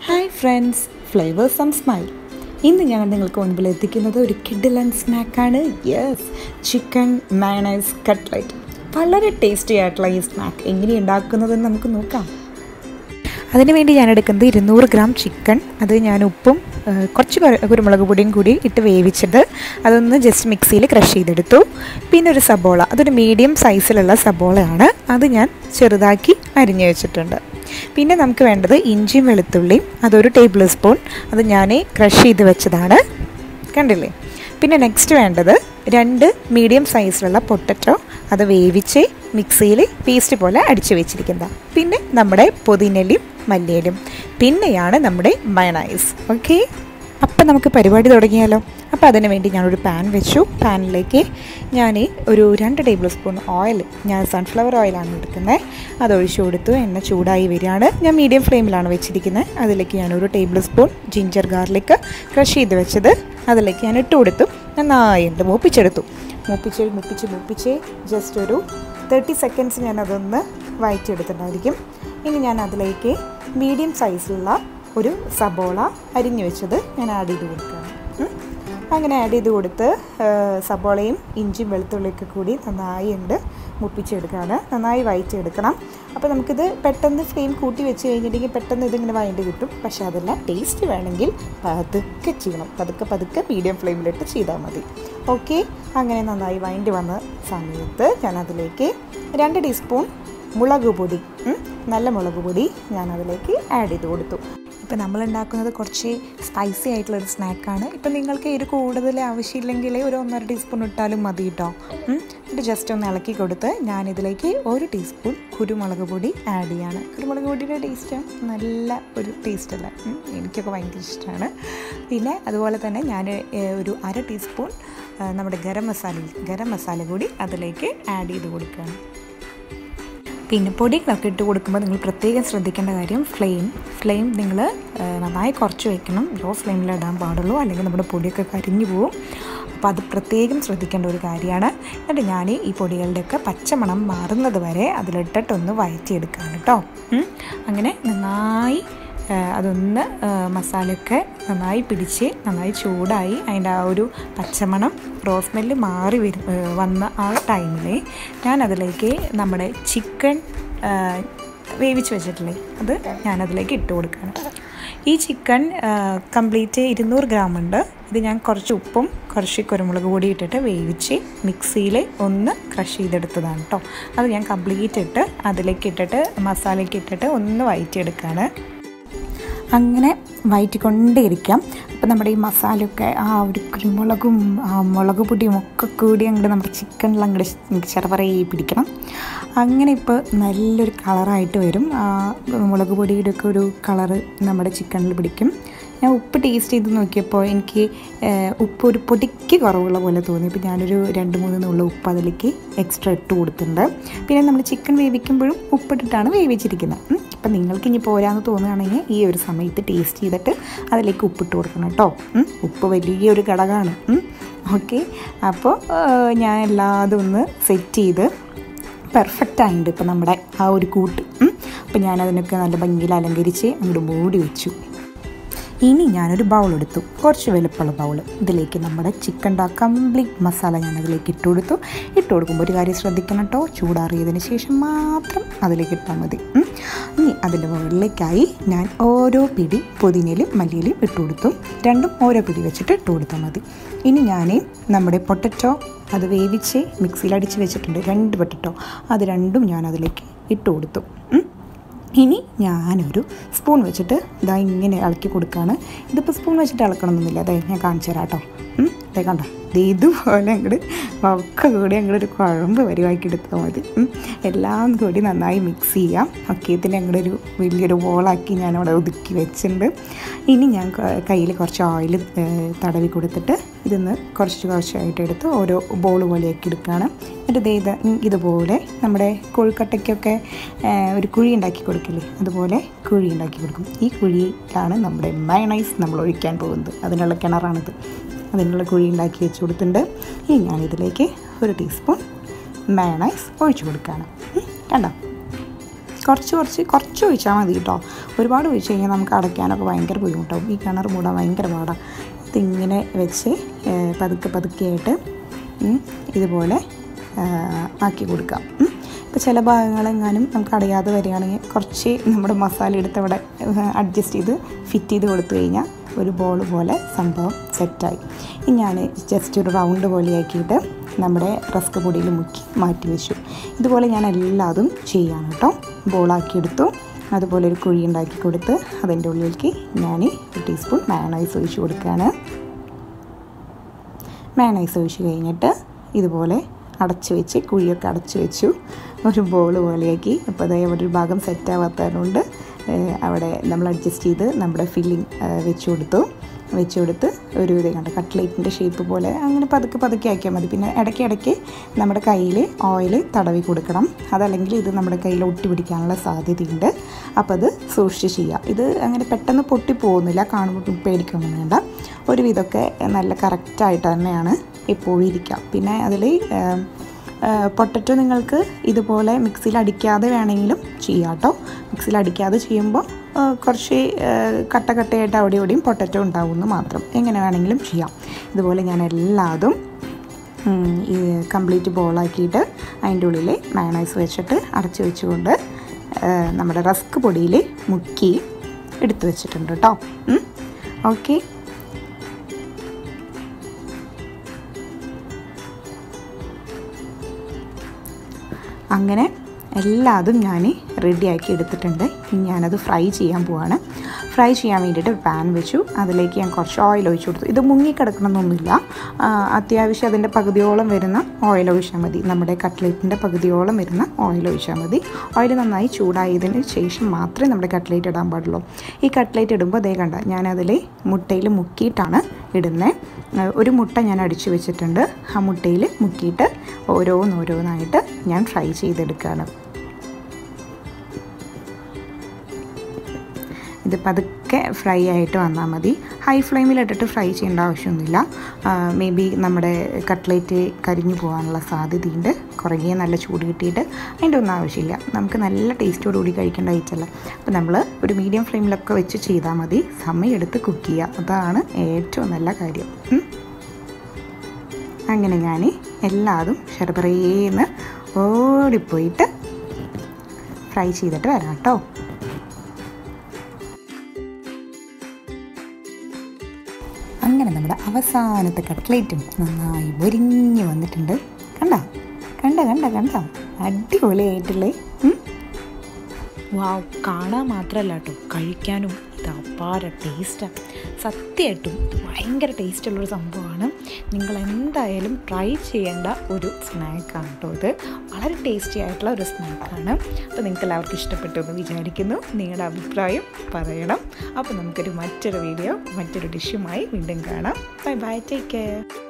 Hi friends flavours and smile ഇന്ന് ഞങ്ങൾ നിങ്ങൾക്ക് മുൻപിൽ എത്തിക്കുന്നത് ഒരു കിഡിലൻ സ്നാക്കാണ് യെസ് ചിക്കൻ മയണൈസ് കട്ട്ലൈറ്റ് വളരെ ടേസ്റ്റി ആയിട്ടുള്ള ഈ സ്നാക്ക് എങ്ങനെ ഉണ്ടാക്കുന്നതെന്ന് നമുക്ക് നോക്കാം അതിനുവേണ്ടി ഞാൻ എടുക്കുന്നത് ഇരുന്നൂറ് ഗ്രാം ചിക്കൻ അത് ഞാൻ ഉപ്പും ആ, കുറച്ച് കുരു- കുരുമുളക് പൊടിയും കൂടി ഇട്ട് വേവിച്ചത് അതൊന്ന് ജസ്റ്റ് മിക്സിയിൽ ക്രഷ് ചെയ്തെടുത്തു പിന്നെ ഒരു സബോള അതൊരു മീഡിയം സൈസിലുള്ള സബോളയാണ് അത് ഞാൻ ചെറുതാക്കി അരിഞ്ഞു വെച്ചിട്ടുണ്ട് പിന്നെ നമുക്ക് വേണ്ടത് ഇഞ്ചിയും വെളുത്തുള്ളിയും അതൊരു ടേബിൾ സ്പൂൺ അത് ഞാൻ ക്രഷ് ചെയ്ത് വെച്ചതാണ് കണ്ടില്ലേ പിന്നെ നെക്സ്റ്റ് വേണ്ടത് രണ്ട് മീഡിയം സൈസിലുള്ള പൊട്ടറ്റോ അത് വേവിച്ച് മിക്സിയിൽ പേസ്റ്റ് പോലെ അടിച്ചു വെച്ചിരിക്കുന്നത് പിന്നെ നമ്മുടെ പുതിനലും മല്ലിയിലും പിന്നെയാണ് നമ്മുടെ മയണൈസ് ഓക്കെ അപ്പം നമുക്ക് പരിപാടി തുടങ്ങിയാലോ അപ്പോൾ അതിന് വേണ്ടി ഞാനൊരു പാൻ വെച്ചു പാനിലേക്ക് ഞാൻ ഒരു രണ്ട് ടേബിൾ സ്പൂൺ ഓയിൽ ഞാൻ സൺഫ്ലവർ ഓയിലാണ് എടുക്കുന്നത് അത് ഒഴിച്ചു കൊടുത്തു എണ്ണ ചൂടായി വരികയാണ് ഞാൻ മീഡിയം ഫ്ലെയിമിലാണ് വെച്ചിരിക്കുന്നത് അതിലേക്ക് ഞാനൊരു tablespoon ginger garlic crush ചെയ്ത് വെച്ചത് അതിലേക്ക് ഞാൻ ഇട്ട് കൊടുത്തു നന്നായി ഉണ്ട് മൂപ്പിച്ചെടുത്തു മൂപ്പിച്ച് മൂപ്പിച്ച് മൂപ്പിച്ച് ജസ്റ്റ് ഒരു തേർട്ടി സെക്കൻഡ്സ് ഞാൻ അതൊന്ന് വഴറ്റിയെടുത്തിട്ടുണ്ടായിരിക്കും ഇനി ഞാൻ അതിലേക്ക് മീഡിയം സൈസിലുള്ള ഒരു സബോള അരിഞ്ഞു വെച്ചത് ഞാൻ ആഡ് ചെയ്ത് കൊടുക്കുകയാണ് ഉം. അങ്ങനെ ആഡ് ചെയ്ത് കൊടുത്ത് ആ, സബോളയും ഇഞ്ചിയും വെളുത്തുള്ളിയൊക്കെ കൂടി നന്നായി ഉണ്ട് മുപ്പിച്ചെടുക്കുകയാണ് നന്നായി വഴറ്റിയെടുക്കണം അപ്പോൾ നമുക്കിത് പെട്ടെന്ന് ഫ്ലെയിം കൂട്ടി വെച്ച് കഴിഞ്ഞിട്ടുണ്ടെങ്കിൽ പെട്ടെന്ന് ഇതിങ്ങനെ വഴണ്ടി കിട്ടും പക്ഷേ അതല്ല ടേസ്റ്റ് വേണമെങ്കിൽ പതുക്കെ ചെയ്യണം പതുക്കെ പതുക്കെ മീഡിയം ഫ്ലെയിമിലിട്ട് ചെയ്താൽ മതി ഓക്കെ അങ്ങനെ നന്നായി വഴണ്ടി വന്ന സമയത്ത് ഞാൻ അതിലേക്ക് രണ്ട് ടീസ്പൂൺ മുളക് പൊടി ഉം, നല്ല മുളക് പൊടി ഞാൻ അതിലേക്ക് ആഡ് ചെയ്ത് കൊടുത്തു ഇപ്പം നമ്മൾ ഉണ്ടാക്കുന്നത് കുറച്ച് സ്പൈസി ആയിട്ടുള്ളൊരു സ്നാക്കാണ് ഇപ്പം നിങ്ങൾക്ക് എരിവ് കൂടുതൽ ആവശ്യമില്ലെങ്കിൽ ഒരു ഒന്നര ടീസ്പൂൺ ഇട്ടാലും മതി കേട്ടോ ഉം. എന്നിട്ട് ജസ്റ്റ് ഒന്ന് ഇളക്കി കൊടുത്ത് ഞാനിതിലേക്ക് ഒരു ടീസ്പൂൺ കുരുമുളക് പൊടി ആഡ് ചെയ്യാണ് കുരുമുളക് പൊടിയുടെ ടേസ്റ്റ് നല്ല ഒരു ടേസ്റ്റ് അല്ല ഉം. എനിക്കൊക്കെ ഭയങ്കര ഇഷ്ടമാണ് പിന്നെ അതുപോലെ തന്നെ ഞാൻ ഏഹ്, ഒരു അര ടീസ്പൂൺ ഏഹ്, നമ്മുടെ ഗരം മസാല ഗരം മസാല കൂടി അതിലേക്ക് ആഡ് ചെയ്ത് കൊടുക്കുകയാണ് പിന്നെ പൊടികളൊക്കെ ഇട്ട് കൊടുക്കുമ്പോൾ നിങ്ങൾ പ്രത്യേകം ശ്രദ്ധിക്കേണ്ട കാര്യം ഫ്ലെയിം ഫ്ലെയിം നിങ്ങൾ നന്നായി കുറച്ച് വെക്കണം ലോ ഫ്ലെയിമിൽ ഇടാൻ പാടുള്ളൂ അല്ലെങ്കിൽ നമ്മുടെ പൊടിയൊക്കെ കരിഞ്ഞു പോകും അപ്പോൾ അത് പ്രത്യേകം ശ്രദ്ധിക്കേണ്ട ഒരു കാര്യമാണ് എന്നിട്ട് ഞാൻ ഈ പൊടികളുടെയൊക്കെ പച്ചമണം മാറുന്നത് വരെ അതിലിട്ടിട്ടൊന്ന് വഴറ്റിയെടുക്കുകയാണ് കേട്ടോ ഉം. അങ്ങനെ നന്നായി ആ, അതൊന്ന് ആ, മസാലയൊക്കെ നന്നായി പിടിച്ച് നന്നായി ചൂടായി അതിൻ്റെ ആ ഒരു പച്ചമണം റോസ്മെല്ല് മാറി വരും ആ, വന്ന ആ ടൈമിൽ ഞാൻ അതിലേക്ക് നമ്മുടെ ചിക്കൻ ആ, വേവിച്ച് വെച്ചിട്ടില്ലേ അത് ഞാനതിലേക്ക് ഇട്ട് കൊടുക്കുകയാണ് ഈ ചിക്കൻ കംപ്ലീറ്റ് ഇരുന്നൂറ് ഗ്രാം ഉണ്ട് ഇത് ഞാൻ കുറച്ച് ഉപ്പും കുറച്ച് കുരുമുളക് പൊടി ഇട്ടിട്ട് വേവിച്ച് മിക്സിയിൽ ഒന്ന് ക്രഷ് ചെയ്തെടുത്തതാണ് കേട്ടോ അത് ഞാൻ കംപ്ലീറ്റ് ഇട്ട് അതിലേക്ക് ഇട്ടിട്ട് മസാലയ്ക്ക് ഇട്ടിട്ട് ഒന്ന് വഴറ്റിയെടുക്കുകയാണ് അങ്ങനെ വയറ്റിക്കൊണ്ടേയിരിക്കാം അപ്പം നമ്മുടെ ഈ മസാലയൊക്കെ ആ ഒരു കുരുമുളകും ആ മുളക് പൊടിയും ഒക്കെ കൂടി അങ്ങോട്ട് നമ്മുടെ ചിക്കനിൽ അങ്ങോട്ട് ചെറുപറയെ പിടിക്കണം അങ്ങനെ ഇപ്പോൾ നല്ലൊരു കളറായിട്ട് വരും ആ മുളക് പൊടിയുടെ ഒക്കെ ഒരു കളറ് നമ്മുടെ ചിക്കനിൽ പിടിക്കും ഞാൻ ഉപ്പ് ടേസ്റ്റ് ചെയ്ത് നോക്കിയപ്പോൾ എനിക്ക് ഏഹ്, ഉപ്പ് ഒരു പൊടിക്ക് കുറവുള്ള പോലെ തോന്നി അപ്പോൾ ഞാനൊരു രണ്ട് മൂന്ന് നുള്ള ഉപ്പ് അതിലേക്ക് എക്സ്ട്രാ ഇട്ട് കൊടുത്തിട്ടുണ്ട് പിന്നെ നമ്മൾ ചിക്കൻ വേവിക്കുമ്പോഴും ഉപ്പിട്ടിട്ടാണ് വേവിച്ചിരിക്കുന്നത് ഉം. അപ്പം നിങ്ങൾക്ക് ഇനി പോരാന്ന് തോന്നുകയാണെങ്കിൽ ഈ ഒരു സമയത്ത് ടേസ്റ്റ് ചെയ്തിട്ട് അതിലേക്ക് ഉപ്പിട്ട് കൊടുക്കണം കേട്ടോ ഉം. ഉപ്പ് വലിയൊരു ഘടകമാണ് ഓക്കെ അപ്പോൾ ഏഹ്, ഞാൻ എല്ലാതും ഒന്ന് സെറ്റ് ചെയ്ത് പെർഫെക്റ്റ് ആയിട്ടുണ്ട് ഇപ്പം നമ്മുടെ ആ ഒരു കൂട്ട് ഉം. അപ്പം ഞാനതിനൊക്കെ നല്ല ഭംഗിയിൽ അലങ്കരിച്ച് അങ്ങോട്ട് മൂടി വെച്ചു ഇനി ഞാനൊരു ബൗൾ എടുത്തു കുറച്ച് വലുപ്പമുള്ള ബൗൾ ഇതിലേക്ക് നമ്മുടെ ചിക്കൻ്റെ കംപ്ലീറ്റ് മസാല ഞാൻ അതിലേക്ക് ഇട്ട് കൊടുത്തു ഇട്ട് കൊടുക്കുമ്പോൾ ഒരു കാര്യം ശ്രദ്ധിക്കണം കേട്ടോ ചൂടാറിയതിന് ശേഷം മാത്രം അതിലേക്ക് ഇട്ടാൽ മതി ഉം. ഇനി അതിൻ്റെ മുകളിലേക്കായി ഞാൻ ഓരോ പിടി പുതിനയിലും മല്ലിയിലും ഇട്ട് കൊടുത്തു രണ്ടും ഓരോ പിടി വെച്ചിട്ട് ഇട്ട് കൊടുത്താൽ മതി ഇനി ഞാൻ നമ്മുടെ പൊട്ടറ്റോ അത് വേവിച്ച് മിക്സിയിൽ അടിച്ച് വെച്ചിട്ടുണ്ട് രണ്ട് പൊട്ടറ്റോ അത് രണ്ടും ഞാൻ അതിലേക്ക് ഇട്ട് കൊടുത്തു ഉം. ഇനി ഞാനൊരു സ്പൂൺ വെച്ചിട്ട് ഇതാ ഇങ്ങനെ ഇളക്കി കൊടുക്കുകയാണ് ഇതിപ്പോൾ സ്പൂൺ വെച്ചിട്ട് ഇളക്കണമെന്നൊന്നുമില്ല അതെ ഞാൻ കാണിച്ചു തരാം കേട്ടോ ഉം, ദേ കണ്ടോ ദേ ഇതുപോലെ അങ്ങോട്ട് ഒക്കെ കൂടി അങ്ങോട്ട് ഒരു കുഴമ്പ് പരിവാക്കി എടുത്താൽ മതി ഉം, എല്ലാം കൂടി നന്നായി മിക്സ് ചെയ്യാം ഓക്കെ ഇതിനെ അങ്ങോട്ട് ഒരു വലിയൊരു ബോളാക്കി ഞാനവിടെ ഒതുക്കി വെച്ചിട്ടുണ്ട് ഇനി ഞാൻ കയ്യിൽ കുറച്ച് ഓയിൽ തടവി കൊടുത്തിട്ട് ഇതിന്ന് കുറച്ച് കുറച്ചായിട്ട് എടുത്ത് ഓരോ ബോൾ പോലെയാക്കി എടുക്കുകയാണ് എന്നിട്ട് ദേ ഇത് ഇതുപോലെ നമ്മുടെ കൊഴുക്കട്ടയ്ക്കൊക്കെ ആ, ഒരു കുഴി ഉണ്ടാക്കി കൊടുക്കില്ലേ അതുപോലെ കുഴി ഉണ്ടാക്കി കൊടുക്കും ഈ കുഴിയിലാണ് നമ്മുടെ മയണൈസ് നമ്മൾ ഒഴിക്കാൻ പോകുന്നത് അതിനുള്ള കിണറാണിത് അതിനുള്ള കുഴി ഉണ്ടാക്കി വെച്ച് കൊടുത്തിട്ടുണ്ട് ഇനി ഞാനിതിലേക്ക് ഒരു ടീസ്പൂൺ മയണൈസ് ഒഴിച്ചു കൊടുക്കുകയാണ് ഉം, കണ്ടോ കുറച്ച് കുറച്ച് കുറച്ച് ഒഴിച്ചാൽ മതി കേട്ടോ ഒരുപാട് ഒഴിച്ച് കഴിഞ്ഞാൽ നമുക്ക് അടയ്ക്കാനൊക്കെ ഭയങ്കര ബുദ്ധിമുട്ടാവും ഈ കിണർ മൂടാൻ ഭയങ്കര പാടാണ് ഇതിങ്ങനെ വെച്ച് ഏഹ്, പതുക്കെ പതുക്കെ ആയിട്ട് ഉം, ഇതുപോലെ ആഹ്, ആക്കി കൊടുക്കാം ഉം. ഇപ്പോൾ ചില ഭാഗങ്ങളെങ്ങാനും നമുക്ക് അടയാതെ വരികയാണെങ്കിൽ കുറച്ച് നമ്മുടെ മസാല എടുത്ത് അവിടെ അഡ്ജസ്റ്റ് ചെയ്ത് ഫിറ്റ് ചെയ്ത് കൊടുത്തു കഴിഞ്ഞാൽ ഒരു ബോൾ പോലെ സംഭവം സെറ്റായി ഇനി ഞാൻ ജസ്റ്റ് ഒരു റൗണ്ട് പോലെ ആക്കിയിട്ട് നമ്മുടെ റസ്ക് പൊടിയിൽ മുക്കി മാറ്റി വെച്ചു ഇതുപോലെ ഞാൻ എല്ലാതും ചെയ്യാം കേട്ടോ ബോളാക്കിയെടുത്തു അതുപോലെ ഒരു കുഴി ഉണ്ടാക്കി കൊടുത്ത് അതിൻ്റെ ഉള്ളിലേക്ക് ഞാൻ ഒരു ടീസ്പൂൺ മയണൈസ് ഒഴിച്ച് കൊടുക്കുകയാണ് മയണൈസ് ഒഴിച്ച് കഴിഞ്ഞിട്ട് ഇതുപോലെ അടച്ചു വെച്ച് കുഴിയൊക്കെ അടച്ചു വെച്ചു ഒരു ബോൾ പോലെയാക്കി അപ്പോൾ അതേ അവിടെ ഒരു ഭാഗം സെറ്റ് ആവാത്തതുകൊണ്ട് അവിടെ നമ്മൾ അഡ്ജസ്റ്റ് ചെയ്ത് നമ്മുടെ ഫില്ലിങ് വെച്ച് കൊടുത്തു വെച്ച് കൊടുത്ത് ഒരു ഇത് കണ്ട കട്ട്ലേറ്റിൻ്റെ ഷേപ്പ് പോലെ അങ്ങനെ പതുക്കെ പതുക്കെ ആക്കിയാൽ മതി പിന്നെ ഇടയ്ക്ക് ഇടയ്ക്ക് നമ്മുടെ കയ്യിൽ ഓയിൽ തടവി കൊടുക്കണം അതല്ലെങ്കിൽ ഇത് നമ്മുടെ കയ്യിൽ ഒട്ടി പിടിക്കാനുള്ള സാധ്യതയുണ്ട് അപ്പോൾ അത് സൂക്ഷിച്ച് ചെയ്യുക ഇത് അങ്ങനെ പെട്ടെന്ന് പൊട്ടി പോകുന്നില്ല കാണുമ്പോൾ പേടിക്കൊന്നും വേണ്ട ഒരുവിധമൊക്കെ നല്ല കറക്റ്റായിട്ട് തന്നെയാണ് എപ്പോഴും ഇരിക്കുക പിന്നെ അതിൽ പൊട്ടറ്റോ നിങ്ങൾക്ക് ഇതുപോലെ മിക്സിയിൽ അടിക്കാതെ വേണമെങ്കിലും ചെയ്യാം കേട്ടോ മിക്സിയിൽ അടിക്കാതെ ചെയ്യുമ്പോൾ ആ, കുറച്ച് ആ, കട്ട കട്ടയായിട്ട് അവിടെ ഇവിടെയും പൊട്ടറ്റോ ഉണ്ടാവുമെന്ന് മാത്രം എങ്ങനെ വേണമെങ്കിലും ചെയ്യാം ഇതുപോലെ ഞാൻ എല്ലാതും ഉം, ഈ കംപ്ലീറ്റ് ബോളാക്കിയിട്ട് അതിൻ്റെ ഉള്ളിൽ മയണൈസ് വെച്ചിട്ട് അടച്ചു വെച്ചുകൊണ്ട് ആ, നമ്മുടെ റസ്ക് പൊടിയിൽ മുക്കി എടുത്തു വെച്ചിട്ടുണ്ട് കേട്ടോ ഓക്കെ അങ്ങനെ എല്ലാതും ഞാൻ റെഡിയാക്കി എടുത്തിട്ടുണ്ട് ഇനി ഞാനത് ഫ്രൈ ചെയ്യാൻ പോവാണ് ഫ്രൈ ചെയ്യാൻ വേണ്ടിയിട്ട് ഒരു പാൻ വെച്ചു അതിലേക്ക് ഞാൻ കുറച്ച് ഓയിൽ ഒഴിച്ചു കൊടുത്തു ഇത് മുങ്ങിക്കിടക്കണമെന്നൊന്നുമില്ല ആ, അത്യാവശ്യം അതിൻ്റെ പകുതിയോളം വരുന്ന ഓയിൽ ഒഴിച്ചാൽ മതി നമ്മുടെ കട്ട്ലേറ്റിൻ്റെ പകുതിയോളം വരുന്ന ഓയിൽ ഒഴിച്ചാൽ മതി ഓയിൽ നന്നായി ചൂടായതിന് ശേഷം മാത്രമേ നമ്മുടെ കട്ട്ലേറ്റ് ഇടാൻ പാടുള്ളൂ ഈ കട്ട്ലേറ്റ് ഇടുമ്പോൾ അതേ കണ്ട ഞാനതിൽ മുട്ടയിൽ മുക്കിയിട്ടാണ് ഇടുന്നത് ഒരു മുട്ട ഞാൻ അടിച്ചു വെച്ചിട്ടുണ്ട് ആ മുട്ടയിൽ മുക്കിയിട്ട് ഓരോന്നോരോന്നായിട്ട് ഞാൻ ഫ്രൈ ചെയ്തെടുക്കുകയാണ് ഇത് പതുക്കെ ഫ്രൈ ആയിട്ട് വന്നാൽ മതി ഹൈ ഫ്ലെയിമിലിട്ടിട്ട് ഫ്രൈ ചെയ്യേണ്ട ആവശ്യമൊന്നുമില്ല മേ ബി നമ്മുടെ കട്ട്ലേറ്റ് കരിഞ്ഞു പോകാനുള്ള സാധ്യതയുണ്ട് കുറേ നല്ല ചൂട് കിട്ടിയിട്ട് അതിൻ്റെ ഒന്നും ആവശ്യമില്ല നമുക്ക് നല്ല ടേസ്റ്റോട് കൂടി കഴിക്കേണ്ട ഐറ്റമല്ല അപ്പോൾ നമ്മൾ ഒരു മീഡിയം ഫ്ലെയിമിലൊക്കെ വെച്ച് ചെയ്താൽ മതി സമയമെടുത്ത് കുക്ക് ചെയ്യുക അതാണ് ഏറ്റവും നല്ല കാര്യം ഉം. അങ്ങനെ ഞാൻ എല്ലാതും ഷെർബറേന്ന് ഓടിപ്പോയിട്ട് ഫ്രൈ ചെയ്തിട്ട് വരാം കേട്ടോ അങ്ങനെ നമ്മുടെ അവസാനത്തെ കട്ട്ലേറ്റും നന്നായി പൊരിഞ്ഞ് വന്നിട്ടുണ്ട് കണ്ട കണ്ട കണ്ട കണ്ട അടിപൊളിയായിട്ടില്ലേ ഉം? വാവ് കാണാൻ മാത്രമല്ല കേട്ടോ കഴിക്കാനും ഇത് അപാര ടേസ്റ്റാണ് സത്യമായിട്ടും ഇത് ഭയങ്കര ടേസ്റ്റുള്ളൊരു സംഭവമാണ് നിങ്ങൾ എന്തായാലും ട്രൈ ചെയ്യേണ്ട ഒരു സ്നാക്കാണ് കേട്ടോ ഇത് വളരെ ടേസ്റ്റി ആയിട്ടുള്ള ഒരു സ്നാക്കാണ് അപ്പോൾ നിങ്ങൾക്ക് എല്ലാവർക്കും ഇഷ്ടപ്പെട്ടു എന്ന് വിചാരിക്കുന്നു നിങ്ങളുടെ അഭിപ്രായം പറയണം അപ്പോൾ നമുക്കൊരു മറ്റൊരു വീഡിയോ മറ്റൊരു ഡിഷുമായി വീണ്ടും കാണാം ബൈ ബൈ ടേക്ക് കെയർ